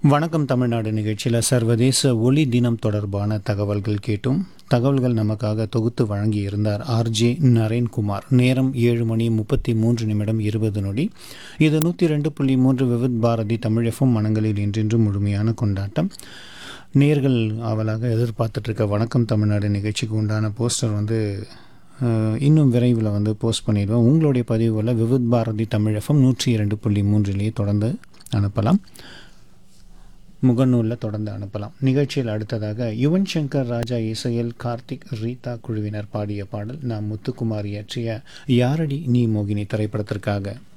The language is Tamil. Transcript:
வணக்கம் தமிழ்நாடு நிகழ்ச்சியில் சர்வதேச ஒளி தினம் தொடர்பான தகவல்கள் கேட்டும் தகவல்கள் நமக்காக தொகுத்து வழங்கியிருந்தார் ஆர்ஜே நரேன்குமார் நேரம் ஏழு மணி முப்பத்தி மூன்று நிமிடம் இருபது நொடி இது நூற்றி ரெண்டு புள்ளி மூன்று விவித் பாரதி தமிழ் எஃப்எம் மனங்களில் என்றென்றும் முழுமையான கொண்டாட்டம் நேர்கள் ஆவலாக எதிர்பார்த்துட்டு இருக்க வணக்கம் தமிழ்நாடு நிகழ்ச்சிக்கு உண்டான போஸ்டர் வந்து அஹ், இன்னும் விரைவில் வந்து போஸ்ட் பண்ணிடுவோம் உங்களுடைய பதிவுகளை விவித் பாரதி தமிழ் எஃப்எம் நூற்றி இரண்டு புள்ளி மூன்றிலேயே தொடர்ந்து அனுப்பலாம் முகநூலில் தொடர்ந்து அனுப்பலாம் நிகழ்ச்சியில் அடுத்ததாக யுவன் சங்கர் ராஜா இசையில் கார்த்திக் ரீதா குழுவினர் பாடிய பாடல் நாம் முத்துக்குமார் இயற்றிய யாரடி நீ மோகினி திரைப்படத்திற்காக